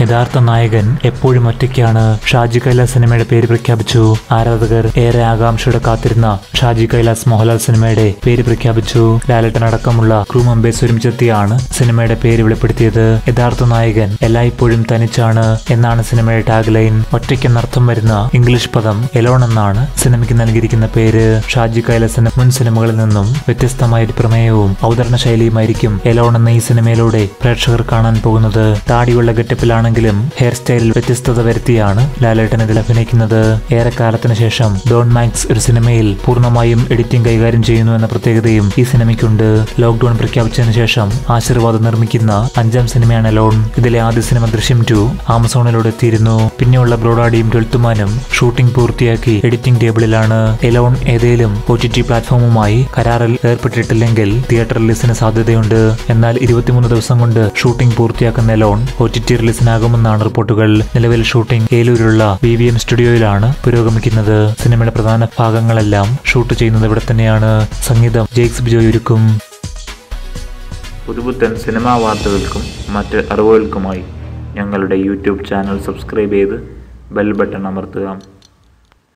യഥാർത്ഥ നായകൻ എപ്പോഴും ഒറ്റയ്ക്കാണ് ഷാജി കൈലാസ് സിനിമയുടെ പേര് പ്രഖ്യാപിച്ചു ആരാധകർ ഏറെ ആകാംക്ഷയോടെ കാത്തിരുന്ന ഷാജി കൈലാസ് മോഹൻലാൽ സിനിമയുടെ പേര് പ്രഖ്യാപിച്ചു ലാലട്ടൻ അടക്കമുള്ള ക്രൂ മെമ്പേഴ്സ് ഒരുമിച്ചെത്തിയാണ് സിനിമയുടെ പേര് വെളിപ്പെടുത്തിയത് യഥാർത്ഥ നായകൻ എല്ലായ്പ്പോഴും തനിച്ചാണ് എന്നാണ് സിനിമയുടെ ടാഗ് ലൈൻ ഒറ്റയ്ക്കെന്നർത്ഥം വരുന്ന ഇംഗ്ലീഷ് പദം എലോൺ എന്നാണ് സിനിമയ്ക്ക് നൽകിയിരിക്കുന്ന പേര് ഷാജി കൈലാസിന്റെ മുൻ സിനിമകളിൽ നിന്നും വ്യത്യസ്തമായ ഒരു പ്രമേയവും അവതരണ ശൈലിയുമായിരിക്കും എലോൺ എന്ന ഈ സിനിമയിലൂടെ പ്രേക്ഷകർ കാണാൻ പോകുന്നത് താടിയുള്ള ഗെറ്റപ്പിലാണെങ്കിലും ഹെയർ സ്റ്റൈലിൽ വ്യത്യസ്തത വരുത്തിയാണ് ലാലേട്ടൻ ഇതിൽ അഭിനയിക്കുന്നത് ഏറെക്കാലത്തിന് ശേഷം ഡോൺ മാക്സ് ഒരു സിനിമയിൽ പൂർണ്ണമായും എഡിറ്റിംഗ് കൈകാര്യം ചെയ്യുന്നു എന്ന പ്രത്യേകതയും ഈ സിനിമയ്ക്കുണ്ട് ലോക്ക്ഡൌൺ പ്രഖ്യാപിച്ചതിനു ശേഷം ആശീർവാദ് നിർമ്മിക്കുന്ന അഞ്ചാം സിനിമയാണ് ലോൺ ഇതിലെ ആദ്യ സിനിമ ദൃശ്യം ടു ആമസോണിലൂടെ എത്തിയിരുന്നു പിന്നെയുള്ള ബ്രോഡാഡിയും ട്വൽത്തുമാനും ഷൂട്ടിംഗ് പൂർത്തിയാക്കി എഡിറ്റിംഗ് ടേബിളിലാണ് എലോൺ ഏതേലും ഒ ടി ടി പ്ലാറ്റ്ഫോമുമായി കരാറിൽ ഏർപ്പെട്ടിട്ടില്ലെങ്കിൽ തിയേറ്റർ റിലീസിന് സാധ്യതയുണ്ട് എന്നാൽ ഇരുപത്തിമൂന്ന് ദിവസം കൊണ്ട് ഷൂട്ടിംഗ് പൂർത്തിയാക്കുന്ന എലോൺ ഒ ടി ടി റിലീസിനാകുമെന്നാണ് റിപ്പോർട്ടുകൾ നിലവിൽ ഷൂട്ടിംഗ് ഏലൂരിലുള്ള വി വി എം സ്റ്റുഡിയോയിലാണ് പുരോഗമിക്കുന്നത് സിനിമയുടെ പ്രധാന ഭാഗങ്ങളെല്ലാം ഷൂട്ട് ചെയ്യുന്നത് ഇവിടെ തന്നെയാണ് സംഗീതം ജെയ്ക്സ് ബിജോയ് ഒരുക്കും പുതുപുത്തൻ സിനിമാ വാർത്തകൾക്കും മറ്റ് അറിവുകൾക്കുമായി ഞങ്ങളുടെ യൂട്യൂബ് ചാനൽ സബ്സ്ക്രൈബ് ചെയ്ത് ബെൽ ബട്ടൺ അമർത്തുക